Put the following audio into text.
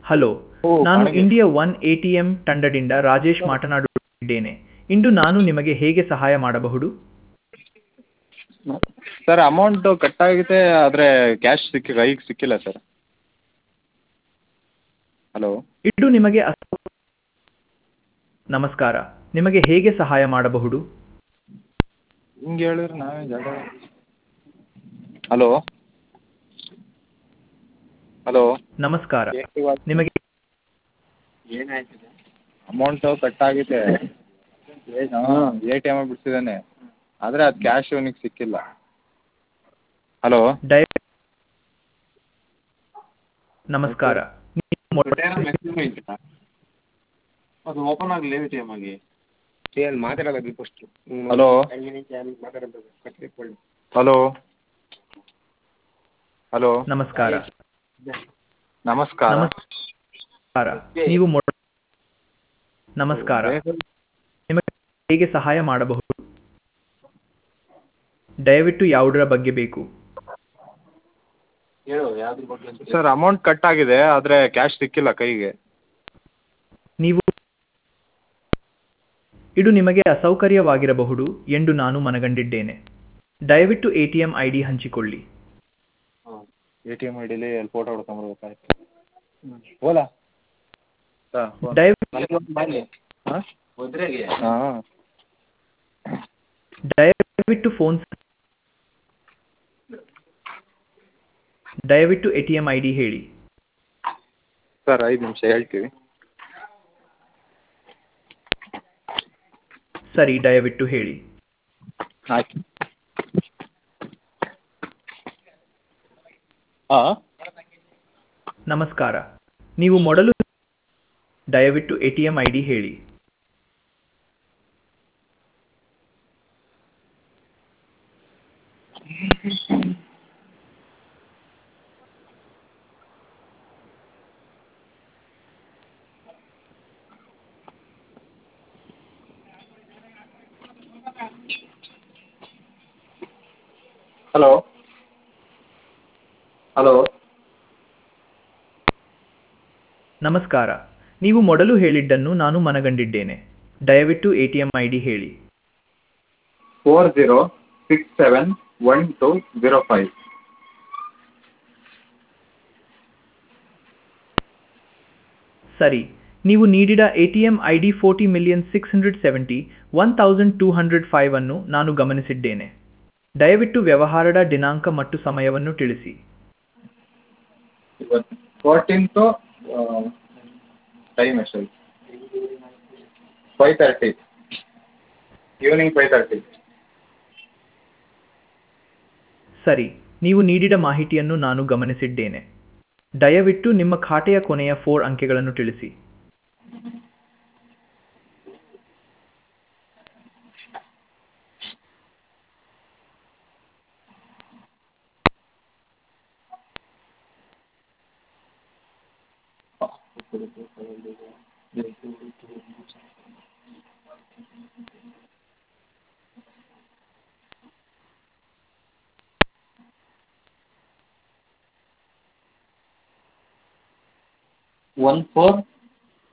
Hello ಓ, ನಾನು ಕಾಣಿಗೆ. India One A T M ತಂಡದಿಂದ ರಾಜೇಶ್ ಮಾತನಾಡುತ್ತಿದ್ದೇನೆ ಇಂದು ನಾನು ನಿಮಗೆ ಹೇಗೆ ಸಹಾಯ ಮಾಡಬಹುದು ಸರ್ ಅಮೌಂಟು ಕಟ್ಟಾಗಿದೆ ಆದರೆ ಕ್ಯಾಶ್ ಸಿಕ್ಕಿ ಕೈಗೆ ಸಿಕ್ಕಿಲ್ಲ ಸರ್ ಹಲೋ ಇಂದು ನಿಮಗೆ ಅಸ- ನಮಸ್ಕಾರ ನಿಮಗೆ ಹೇಗೆ ಸಹಾಯ ಮಾಡಬಹುದು ಹಿಂಗೆ ಹೇಳಿದ್ರೆ ನಾವೇ ಜಾಗ ಹಲೋ ಹಲೋ ನಮಸ್ಕಾರ ನಿಮಗೆ ಅಮೌಂಟು ಕಟ್ಟಾಗಿದೆ ಹಾಂ ಎ ಟಿ ಎಮ್ ಬಿಡ್ಸಿದ್ದಾನೆ ಆದರೆ ಅದು ಕ್ಯಾಶ್ ಅವನಿಗೆ ಸಿಕ್ಕಿಲ್ಲ ಹಲೋ ದಯ ನಮಸ್ಕಾರ ನೀವು ಮೊದ- ಅದು ಓಪನ್ ಆಗಲಿ ಎ ಟಿ ಎಮ್ ಆಗಿ ಅಲ್ಲಿ ಮಾತಾಡೋದು ಫಸ್ಟ್ ಹಲೋ ಹಲೋ ಹಲೋ ನಮಸ್ಕಾರ ನಮಸ್ಕಾರ ನಮಸ್ಕಾರ ನೀವು ಮೊದ- ನಮಸ್ಕಾರ ನಿಮಗೆ ಹೇಗೆ ಸಹಾಯ ಮಾಡಬಹುದು ದಯವಿಟ್ಟು ಯಾವುದರ ಬಗ್ಗೆ ಬೇಕು ಹೇಳು ಯಾವ್ದ್ರ ಬಗ್ಗೆ ಅಂತ ಸರ್ ಅಮೌಂಟ್ ಕಟ್ ಆಗಿದೆ ಆದರೆ ಕ್ಯಾಶ್ ಸಿಕ್ಕಿಲ್ಲ ಕೈಗೆ ನೀವು ಇದು ನಿಮಗೆ ಅಸೌಕರ್ಯವಾಗಿರಬಹುದು ಎಂದು ನಾನು ಮನಗಂಡಿದ್ದೇನೆ ದಯವಿಟ್ಟು A T M I D ಹಂಚಿಕೊಳ್ಳಿ ಎ ಟಿ ಎಮ್ ಐ ಡಿಲಿ ಅಲ್ಲಿ ಫೋಟೋ ಹೊಡ್ಕೊಂಬರ್ಬೇಕಾಯ್ತು ಓಲಾ ದಯವಿಟ್ಟು ಮಾಡಲಿ ಹಾಂ ಒದ್ರೆಗೆ ಹಾಂ ದಯವಿಟ್ಟು ಫೋನ್ ದಯವಿಟ್ಟು A T M I D ಹೇಳಿ ಸರ್ ಐದು ನಿಮಿಷ ಹೇಳ್ತೀವಿ ಸರಿ ದಯವಿಟ್ಟು ಹೇಳಿ ಆಯ್ತು ಹಾಂ ನಮಸ್ಕಾರ ನೀವು ಮೊದಲು ದಯವಿಟ್ಟು A T M I D ಹೇಳಿ ಹಲೋ ಹಲೋ ನಮಸ್ಕಾರ ನೀವು ಮೊದಲು ಹೇಳಿದ್ದನ್ನು ನಾನು ಮನಗಂಡಿದ್ದೇನೆ ದಯವಿಟ್ಟು A T M I D ಹೇಳಿ four zero six seven one two zero five ಸರಿ ನೀವು ನೀಡಿದ A T M I D forty million six hundred seventy one thousand two hundred five ಅನ್ನು ನಾನು ಗಮನಿಸಿದ್ದೇನೆ ದಯವಿಟ್ಟು ವ್ಯವಹಾರದ ದಿನಾಂಕ ಮತ್ತು ಸಮಯವನ್ನು ತಿಳಿಸಿ ಇವತ್ತು ಫೋರ್ಟೀನ್ತು ಟೈಮ್ ಎಷ್ಟು five thirty evening five thirty ಸರಿ ನೀವು ನೀಡಿದ ಮಾಹಿತಿಯನ್ನು ನಾನು ಗಮನಿಸಿದ್ದೇನೆ ದಯವಿಟ್ಟು ನಿಮ್ಮ ಖಾತೆಯ ಕೊನೆಯ ಫೋರ್ ಅಂಕೆಗಳನ್ನು ತಿಳಿಸಿ ಒನ್ ಫೋರ್